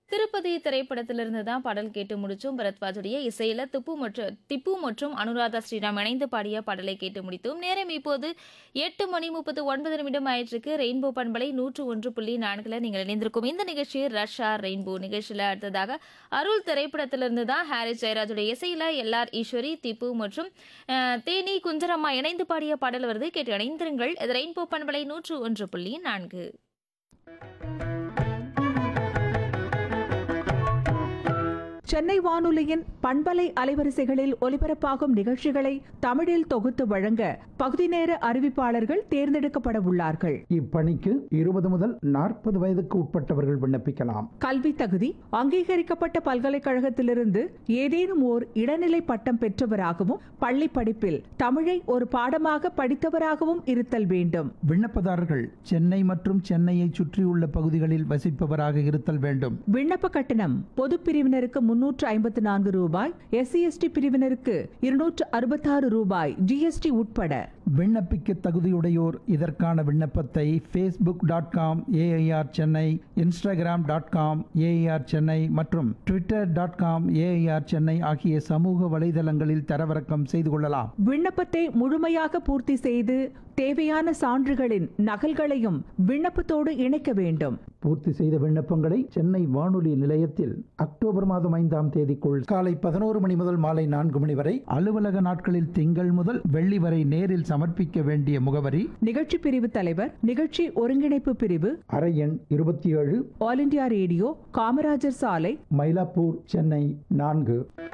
திருப்பதி திரைப்படத்திலிருந்து தான் பாடல் கேட்டு முடிச்சோம் பரத்வாஜுடைய இசையில திப்பு மற்றும் திப்பு மற்றும் அனுராதா ஸ்ரீராம் இணைந்து பாடிய பாடலை கேட்டு முடித்தோம் நேரம் இப்போது எட்டு மணி முப்பத்து ஒன்பது நிமிடம் ஆயிற்றுக்கு ரெயின்போ பண்பலை நூற்று ஒன்று புள்ளி நான்குல நீங்கள் இணைந்திருக்கும் இந்த நிகழ்ச்சி ரஷ்யா ரெயின்போ நிகழ்ச்சியில் அடுத்ததாக அருள் திரைப்படத்திலிருந்து தான் ஹாரிஸ் ஜெயராஜுடைய இசையில எல்ஆர் ஈஸ்வரி திப்பு மற்றும் அஹ், தேனி குஞ்சரம்மா இணைந்து பாடிய பாடல் வருது கேட்டு இணைந்திருங்கள் இது ரெயின்போ பண்பலை நூற்று ஒன்று புள்ளி நான்கு சென்னை வானொலியின் பண்பலை அலைவரிசைகளில் ஒலிபரப்பாகும் நிகழ்ச்சிகளை தமிழில் தொகுத்து வழங்க பகுதி நேர அறிவிப்பாளர்கள் தேர்ந்தெடுக்கப்பட உள்ளார்கள் இப்பணிக்கு இருபது முதல் நாற்பது வயதுக்கு உட்பட்டவர்கள் விண்ணப்பிக்கலாம் கல்வி தகுதி அங்கீகரிக்கப்பட்ட பல்கலைக்கழகத்திலிருந்து ஏதேனும் ஓர் இடைநிலை பட்டம் பெற்றவராகவும் பள்ளி படிப்பில் தமிழை ஒரு பாடமாக படித்தவராகவும் இருத்தல் வேண்டும் விண்ணப்பதாரர்கள் சென்னை மற்றும் சென்னையை சுற்றியுள்ள பகுதிகளில் வசிப்பவராக இருத்தல் வேண்டும் விண்ணப்ப கட்டணம் பொது பிரிவினருக்கு முன்னூற்று ஐம்பத்து நான்கு ரூபாய் எஸ்சி எஸ்டி பிரிவினருக்கு இருநூற்று அறுபத்தாறு ரூபாய் ஜிஎஸ்டி உட்பட விண்ணப்பிக்க தகுதியுடையோர் இதற்கான விண்ணப்பத்தை Facebook dot com AIR Chennai Instagram dot com AIR Chennai மற்றும் Twitter dot com AIR Chennai ஆகிய சமூக வலைதளங்களில் தரவிறக்கம் செய்து கொள்ளலாம் விண்ணப்பத்தை முழுமையாக பூர்த்தி செய்து தேவையான சான்றுகளின் நகல்களையும் விண்ணப்பத்தோடு இணைக்க வேண்டும் பூர்த்தி செய்த விண்ணப்பங்களை சென்னை வானொலி நிலையத்தில் அக்டோபர் மாதம் ஐந்தாம் தேதிக்குள் காலை பதினோரு மணி முதல் மாலை நான்கு மணி வரை அலுவலக நாட்களில் திங்கள் முதல் வெள்ளி வரை நேரில் சமர்ப்பிக்க வேண்டிய முகவரி நிகழ்ச்சி பிரிவு தலைவர் நிகழ்ச்சி ஒருங்கிணைப்பு பிரிவு அறை எண் இருபத்தி ஏழு ஆல் இண்டியா ரேடியோ காமராஜர் சாலை மயிலாப்பூர் சென்னை நான்கு